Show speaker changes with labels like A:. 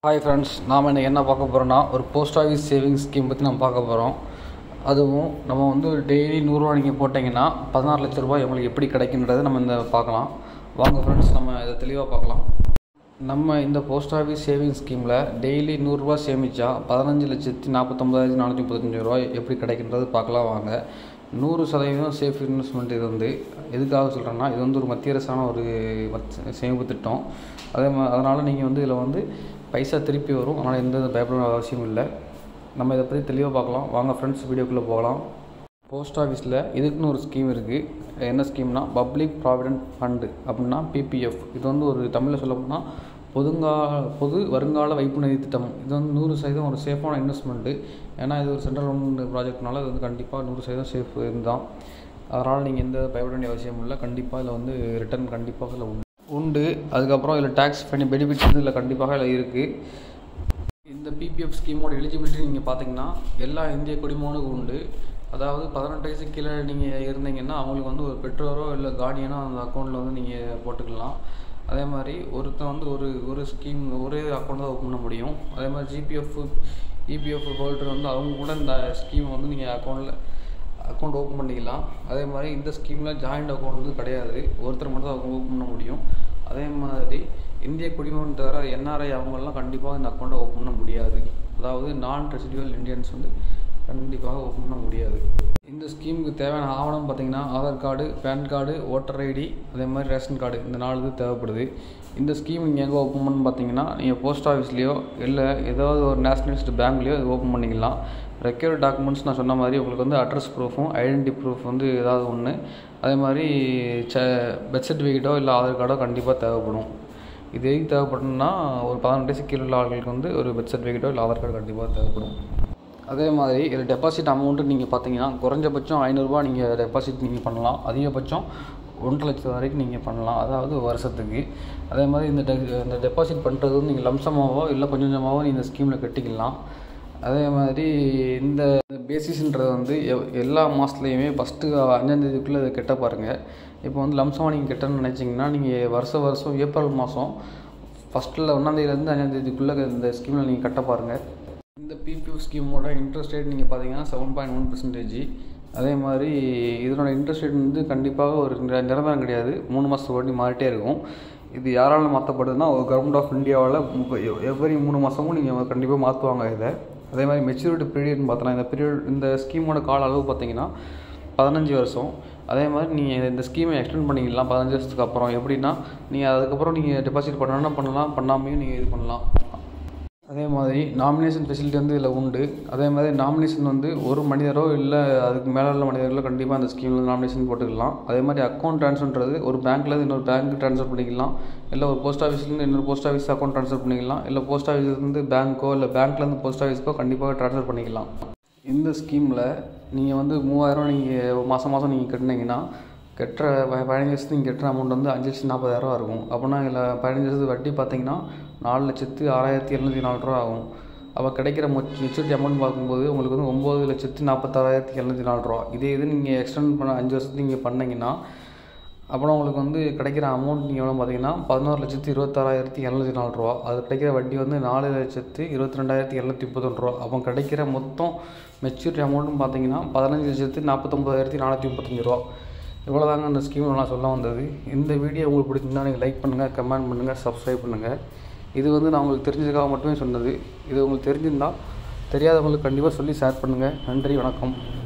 A: hi friends நாம் இன்னைக்கு என்ன பார்க்க போகிறோன்னா ஒரு போஸ்ட் ஆஃபீஸ் சேவிங்ஸ் ஸ்கீம் பற்றி நம்ம பார்க்க போகிறோம் அதுவும் நம்ம வந்து டெய்லி நூறுரூவா நீங்கள் போட்டிங்கன்னா பதினாறு லட்ச ரூபாய் உங்களுக்கு எப்படி கிடைக்குன்றதை நம்ம இந்த பார்க்கலாம் வாங்க ஃப்ரெண்ட்ஸ் நம்ம இதை தெளிவாக பார்க்கலாம் நம்ம இந்த போஸ்ட் ஆஃபீஸ் சேவிங்ஸ் ஸ்கீமில் டெய்லி நூறுரூவா சேமித்தா பதினஞ்சு லட்சத்தி நாற்பத்தொம்பதாயிரத்தி நானூற்றி முப்பத்தஞ்சு ரூபாய் எப்படி கிடைக்கின்றது பார்க்கலாம் வாங்க நூறு சதவீதம் சேஃப் இன்வெஸ்ட்மெண்ட் இது வந்து எதுக்காக சொல்கிறேன்னா இது வந்து ஒரு மத்திய அரசான ஒரு மத் சேமிப்பு திட்டம் அதே மா அதனால் நீங்கள் வந்து இதில் வந்து பைசா திருப்பி வரும் அதனால் எந்த பயப்பட அவசியம் இல்லை நம்ம இதை பற்றி தெளிவாக பார்க்கலாம் வாங்க ஃப்ரெண்ட்ஸ் வீடியோக்குள்ளே போகலாம் போஸ்ட் ஆஃபீஸில் இதுக்குன்னு ஒரு ஸ்கீம் இருக்குது என்ன ஸ்கீம்னா பப்ளிக் ப்ராவிடென்ட் ஃபண்டு அப்படின்னா பிபிஎஃப் இது வந்து ஒரு தமிழில் சொல்ல போனால் பொதுங்கால பொது வருங்கால வைப்பு நிதி திட்டம் இது வந்து நூறு சதவீதம் ஒரு சேஃபான இன்வெஸ்ட்மெண்ட்டு ஏன்னா இது ஒரு சென்ட்ரல் கவர்மெண்ட் ப்ராஜெக்ட்னால இது வந்து கண்டிப்பாக நூறு சதவீதம் சேஃப் இதுதான் அதனால் நீங்கள் எந்த பயப்பட வேண்டிய அவசியம் இல்லை கண்டிப்பாக இதில் வந்து ரிட்டர்ன் கண்டிப்பாக இதில் உண்டு உண்டு அதுக்கப்புறம் இதில் டேக்ஸ் பண்ணி பெனிஃபிட்ஸ் வந்து இதில் கண்டிப்பாக இதில் இருக்குது இந்த பிபிஎஃப் ஸ்கீமோட எலிஜிபிலிட்டி நீங்கள் பார்த்தீங்கன்னா எல்லா இந்திய குடிமகனுக்கும் உண்டு அதாவது பதினெட்டு வயசு கீழே நீங்கள் இருந்தீங்கன்னா அவங்களுக்கு வந்து ஒரு பெற்றோரோ இல்லை கார்டியனோ அந்த அக்கௌண்ட்டில் வந்து நீங்கள் போட்டுக்கலாம் அதே மாதிரி ஒருத்தன் வந்து ஒரு ஒரு ஸ்கீம் ஒரே அக்கௌண்ட் தான் ஓப்பன் பண்ண முடியும் அதே மாதிரி ஜிபிஎஃப் இபிஎஃப் ஹோல்டர் வந்து அவங்க கூட இந்த ஸ்கீம் வந்து நீங்கள் அக்கௌண்ட்டில் அக்கௌண்ட் ஓப்பன் பண்ணிக்கலாம் அதே மாதிரி இந்த ஸ்கீமில் ஜாயிண்ட் அக்கௌண்ட் வந்து கிடையாது ஒருத்தர் மட்டும் தான் அக்கௌண்ட் ஓப்பன் பண்ண முடியும் அதே மாதிரி இந்திய குடிமகன் தவிர என்ஆர்ஐ அவங்கெல்லாம் கண்டிப்பாக இந்த அக்கௌண்ட்டை ஓப்பன் பண்ண முடியாது அதாவது நான் ரெசிடியூவல் இந்தியன்ஸ் வந்து கண்டிப்பாக ஓப்பன் பண்ண முடியாது இந்த ஸ்கீமுக்கு தேவையான ஆவணம் பார்த்தீங்கன்னா Aadhaar card PAN card voter ID அதே மாதிரி ரேஷன் கார்டு இந்த நாலு இது தேவைப்படுது இந்த ஸ்கீம் நீங்கள் எங்கே ஓப்பன் பண்ணு பார்த்தீங்கன்னா நீங்கள் போஸ்ட் ஆஃபீஸ்லேயோ இல்லை ஏதாவது ஒரு நேஷனலிஸ்ட் பேங்க்லேயோ இது ஓப்பன் பண்ணிக்கலாம் ரெக்யூர்ட் டாக்குமெண்ட்ஸ் நான் சொன்ன மாதிரி உங்களுக்கு வந்து அட்ரஸ் ப்ரூஃபும் ஐடென்டி ப்ரூஃப் வந்து ஏதாவது ஒன்று அதே மாதிரி ச பெர்த் சர்டிஃபிகேட்டோ இல்லை ஆதார் கார்டோ கண்டிப்பாக தேவைப்படும் இது எதுக்கு தேவைப்படும்னா ஒரு பதினெட்டு வயசு கீழே உள்ள ஆட்களுக்கு வந்து ஒரு பெர்த் சர்டிஃபிகேட்டோ இல்லை ஆதார் கார்டு கண்டிப்பாக தேவைப்படும் அதே மாதிரி இதில் டெபாசிட் அமௌண்ட்டு நீங்கள் பார்த்தீங்கன்னா குறைஞ்சபட்சம் ஐநூறுரூவா நீங்கள் டெபாசிட் நீங்கள் பண்ணலாம் அதிகபட்சம் ஒன்றரை லட்சம் வரைக்கும் நீங்கள் பண்ணலாம் அதாவது வருஷத்துக்கு அதே மாதிரி இந்த டெ இந்த டெபாசிட் பண்ணுறது வந்து நீங்கள் லம்சமாவோ இல்லை கொஞ்சம் கொஞ்சமாவோ நீங்கள் இந்த ஸ்கீமில் கட்டிக்கலாம் அதே மாதிரி இந்த பேசிஸ்ன்றது வந்து எவ் எல்லா மாதத்துலேயுமே ஃபஸ்ட்டு அஞ்சாந்தேதிக்குள்ளே இதை கெட்ட பாருங்கள் இப்போ வந்து லம்சமாக நீங்கள் கெட்டணும்னு நினச்சிங்கன்னா நீங்கள் வருஷம் வருஷம் ஏப்ரல் மாதம் ஃபஸ்ட்டில் ஒன்றாந்தேதியிலேருந்து அஞ்சாந்தேதிக்குள்ளே இந்த ஸ்கீமில் நீங்கள் கட்ட பாருங்கள் இந்த பிபிஎஃப் ஸ்கீமோட இன்ட்ரெஸ்ட் ரேட் நீங்கள் பார்த்தீங்கன்னா செவன் பாயிண்ட் ஒன் பர்சன்டேஜ் அதே மாதிரி இதனோட இன்ட்ரெஸ்ட் ரேட் வந்து கண்டிப்பாக ஒரு நிர- நிரந்தரம் கிடையாது மூணு மாதத்துக்கு வாட்டி மாறிட்டே இருக்கும் இது யாரால் மாற்றப்படுதுன்னா ஒரு கவர்மெண்ட் ஆஃப் இந்தியாவால் எவ்வரி மூணு மாதமும் நீங்கள் கண்டிப்பாக மாற்றுவாங்க இதை அதே மாதிரி மெச்சூரிட்டி பீரியட்னு பார்த்தோன்னா இந்த பீரியட் இந்த ஸ்கீமோட கால அளவு பார்த்தீங்கன்னா பதினஞ்சு வருஷம் அதே மாதிரி நீங்கள் இந்த ஸ்கீமை எக்ஸ்டெண்ட் பண்ணிக்கலாம் பதினஞ்சு வருஷத்துக்கு அப்புறம் எப்படின்னா நீங்கள் அதுக்கப்புறம் நீங்கள் டெபாசிட் பண்ணணும்னா பண்ணலாம் பண்ணாமையும் நீங்கள் இது பண்ணலாம் அதே மாதிரி நாமினேஷன் ஃபெசிலிட்டி வந்து இதில் உண்டு அதே மாதிரி நாமினேஷன் வந்து ஒரு மனிதரோ இல்லை அதுக்கு மேலே உள்ள மனிதர்களோ கண்டிப்பாக அந்த ஸ்கீமில் நாமினேஷன் போட்டுக்கலாம் அதே மாதிரி அக்கௌண்ட் ட்ரான்ஸ்ஃபர்ன்றது ஒரு பேங்க்லேருந்து இன்னொரு பேங்க்கு ட்ரான்ஸ்ஃபர் பண்ணிக்கலாம் இல்லை ஒரு போஸ்ட் ஆஃபீஸ்லேருந்து இன்னொரு போஸ்ட் ஆஃபீஸ் அக்கௌண்ட் ட்ரான்ஸ்ஃபர் பண்ணிக்கலாம் இல்லை போஸ்ட் ஆஃபீஸ்லேருந்து பேங்க்கோ இல்லை பேங்க்லேருந்து போஸ்ட் ஆஃபீஸ்க்கோ கண்டிப்பாக ட்ரான்ஸ்ஃபர் பண்ணிக்கலாம் இந்த ஸ்கீமில் நீங்கள் வந்து மூவாயிரம் நீங்கள் மாதம் மாதம் நீங்கள் கட்டினீங்கன்னா கட்டுற ப- பதினஞ்சு வருஷத்துக்கு நீங்கள் கட்டுற அமௌண்ட் வந்து அஞ்சு லட்சத்தி நாற்பதாயிரரூவா இருக்கும் அப்படின்னா இதில் பதினஞ்சு வருஷத்துக்கு வட்டி பார்த்தீங்கன்னா நாலு லட்சத்து ஆறாயிரத்தி எழுநூற்றி நாலு ரூபா ஆகும் அப்போ கிடைக்கிற மெச்சூரிட்டி அமௌண்ட் பார்க்கும்போது உங்களுக்கு வந்து ஒம்பது லட்சத்து நாற்பத்தாறாயிரத்தி எழுநூற்றி நாலு ரூபா இதே இது நீங்கள் எக்ஸ்டெண்ட் பண்ண அஞ்சு வருஷத்துக்கு நீங்கள் பண்ணீங்கன்னா அப்புறம் உங்களுக்கு வந்து கிடைக்கிற அமௌண்ட் நீங்கள் எவ்வளோ பார்த்தீங்கன்னா பதினோரு லட்சத்து இருபத்தாறாயிரத்தி எழுநூற்றி நாலு ரூபா அது கிடைக்கிற வட்டி வந்து நாலு லட்சத்து இருபத்தி ரெண்டாயிரத்தி எழுநூற்றி முப்பத்தொன்று ரூபா அப்போ கிடைக்கிற மொத்தம் மெச்சூரிட்டி அமௌண்ட்னு பார்த்தீங்கன்னா பதினஞ்சு லட்சத்து நாற்பத்தொம்பதாயிரத்தி நானூற்றி முப்பத்தஞ்சு ரூபா இவ்வளோ தாங்க அந்த ஸ்கீமில் நான் சொல்ல வந்தது இந்த வீடியோ உங்களுக்கு பிடிச்சிருந்தா நீங்கள் லைக் பண்ணுங்கள் கமெண்ட் பண்ணுங்கள் சப்ஸ்கிரைப் பண்ணுங்கள் இது வந்து நான் உங்களுக்கு தெரிஞ்சதுக்காக மட்டுமே சொன்னது இது உங்களுக்கு தெரிஞ்சிருந்தால் தெரியாதவங்களுக்கு கண்டிப்பாக சொல்லி ஷேர் பண்ணுங்கள் நன்றி வணக்கம்